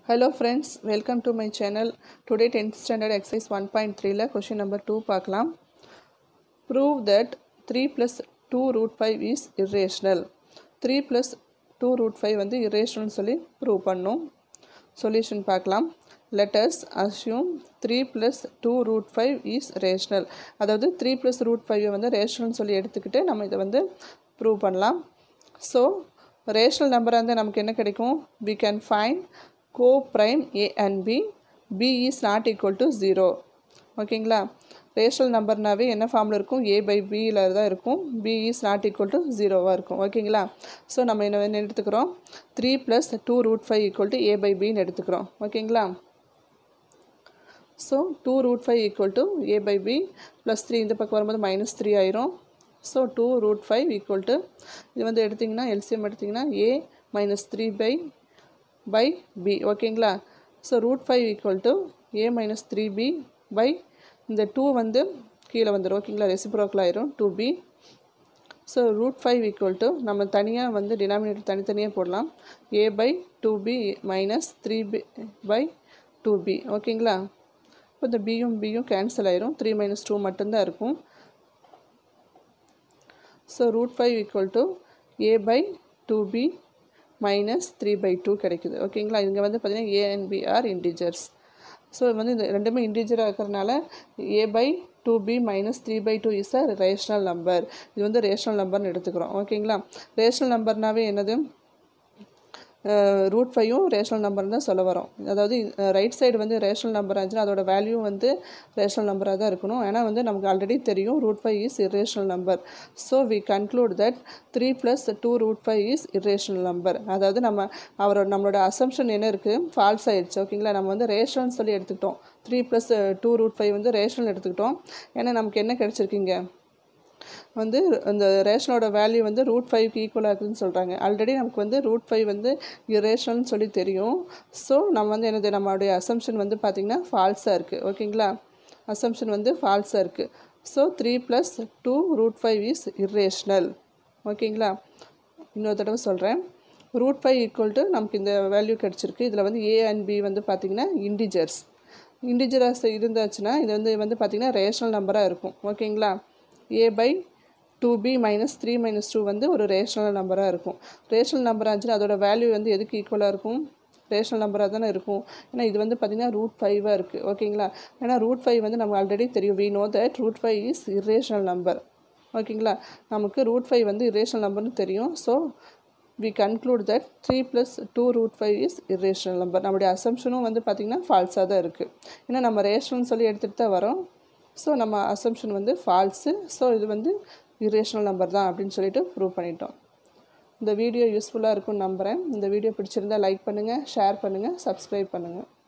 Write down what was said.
Hello friends, welcome to my channel. Today 10th standard exercise 1.3ல question number 2 பார்க்கலாம். Prove that 3 plus 2 root 5 is irrational. 3 plus 2 root 5 வந்து irrational சொல்லி prove பண்ணும். Solution பார்க்கலாம். Let us assume 3 plus 2 root 5 is rational. அதாவது 3 plus root 5 வந்து rational சொல்லி எடுத்துக்கிட்டு நம்ம இதை வந்து prove பண்ணலாம். ஸோ ரேஷனல் நம்பராக இருந்தால் நமக்கு என்ன கிடைக்கும் we can find coprime a and b b is not equal to zero ஓகேங்களா ரேஷனல் நம்பர்னாவே என்ன ஃபார்மில் இருக்கும் ஏ பை பியில் தான் இருக்கும் b is not equal to ஜீரோவாக இருக்கும் ஓகேங்களா ஸோ நம்ம என்ன என்ன எடுத்துக்கிறோம் three plus two root five equal to a by பின்னு எடுத்துக்கிறோம் ஓகேங்களா so two root five equal to a by b plus three இந்த பக்கம் வரும்போது மைனஸ் த்ரீ ஆயிரும் so two root five equal to இது வந்து எடுத்திங்கன்னா எல்சிஎம் எடுத்திங்கன்னா a minus three by by b ஓகேங்களா so root five equal to a minus three b by இந்த டூ வந்து கீழே வந்துடும் ஓகேங்களா ரெசிப்ரோக்கல் ஆயிரும் two b so root five equal to நம்ம தனியாக வந்து டினாமினேட்டர் தனித்தனியாக போடலாம் a by two b minus three b by two b ஓகேங்களா இப்போ இந்த பியும் பியும் கேன்சல் ஆயிரும் த்ரீ மைனஸ் டூ மட்டும்தான் இருக்கும் so root five equal to a by two b minus three by two கிடைக்குது ஓகேங்களா இங்கே வந்து பார்த்திங்கன்னா a and b are integers so வந்து இந்த ரெண்டுமே இன்டிஜராக இருக்கிறனால a by two b minus three by two is a rational number இது வந்து ரேஷ்னல் நம்பர்னு எடுத்துக்கிறோம் ஓகேங்களா ரேஷ்னல் நம்பர்னாவே என்னது ரூட் ஃபைவும் ரேஷனல் நம்பர் தான் சொல்ல வரோம் அதாவது ரைட் சைடு வந்து ரேஷனல் நம்பர் இருந்துச்சுன்னா அதோட வேல்யூ வந்து ரேஷனல் நம்பராக தான் இருக்கணும் ஏன்னா வந்து நமக்கு ஆல்ரெடி தெரியும் root five is irrational number so we conclude that three plus two root five is irrational number அதாவது நம்ம அவரோட நம்மளோட அசம்ஷன் என்ன இருக்குது ஃபால்ஸ் ஆயிடுச்சு ஓகேங்களா நம்ம வந்து ரேஷனல்னு சொல்லி எடுத்துக்கிட்டோம் three plus two root five வந்து ரேஷனல் எடுத்துக்கிட்டோம் ஏன்னா நமக்கு என்ன கிடச்சிருக்கீங்க வந்து இந்த ரேஷனோட வேல்யூ வந்து ரூட் ஃபைவ்க்கு ஈக்குவலாக இருக்குதுன்னு சொல்கிறாங்க ஆல்ரெடி நமக்கு வந்து ரூட் ஃபைவ் வந்து இரேஷனல்னு சொல்லி தெரியும் ஸோ நம்ம வந்து என்னது நம்மளுடைய அசம்ஷன் வந்து பார்த்திங்கன்னா ஃபால்ஸாக இருக்குது ஓகேங்களா அசம்ஷன் வந்து ஃபால்ஸாக இருக்குது so three plus two root five is irrational ஓகேங்களா இன்னொரு தடவை சொல்கிறேன் ரூட் ஃபைவ் ஈக்குவல் டு நமக்கு இந்த வேல்யூ கிடச்சிருக்கு இதில் வந்து ஏ அண்ட் பி வந்து பார்த்திங்கன்னா இண்டிஜர்ஸ் இண்டிஜராக இருந்தாச்சுன்னா இது வந்து வந்து பார்த்திங்கன்னா ரேஷனல் நம்பராக இருக்கும் ஓகேங்களா a by two b minus three minus two வந்து ஒரு ரேஷனல் நம்பராக இருக்கும் ரேஷனல் நம்பராக இருந்துச்சுன்னா அதோட வேல்யூ வந்து எதுக்கு ஈக்குவலாக இருக்கும் ரேஷனல் நம்பராக தானே இருக்கும் ஏன்னா இது வந்து பார்த்திங்கன்னா ரூட் ஃபைவாக இருக்குது ஓகேங்களா ஏன்னா ரூட் ஃபைவ் வந்து நமக்கு ஆல்ரெடி தெரியும் we know that root five is irrational number ஓகேங்களா நமக்கு ரூட் ஃபைவ் வந்து இரேஷனல் நம்பர்னு தெரியும் so we conclude that three plus two root five is irrational number நம்மளுடைய அசம்ஷனும் வந்து பார்த்திங்கன்னா ஃபால்ஸாக தான் இருக்குது ஏன்னா நம்ம ரேஷனல்னு சொல்லி எடுத்துகிட்டு தான் வரோம் ஸோ நம்ம அசம்ஷன் வந்து ஃபால்ஸு ஸோ இது வந்து இரேஷனல் நம்பர் தான் அப்படின்னு சொல்லிட்டு ப்ரூவ் பண்ணிட்டோம் இந்த வீடியோ யூஸ்ஃபுல்லாக இருக்கும்னு நம்புகிறேன் இந்த வீடியோ பிடிச்சிருந்தால் லைக் பண்ணுங்கள் ஷேர் பண்ணுங்கள் சப்ஸ்கிரைப் பண்ணுங்கள்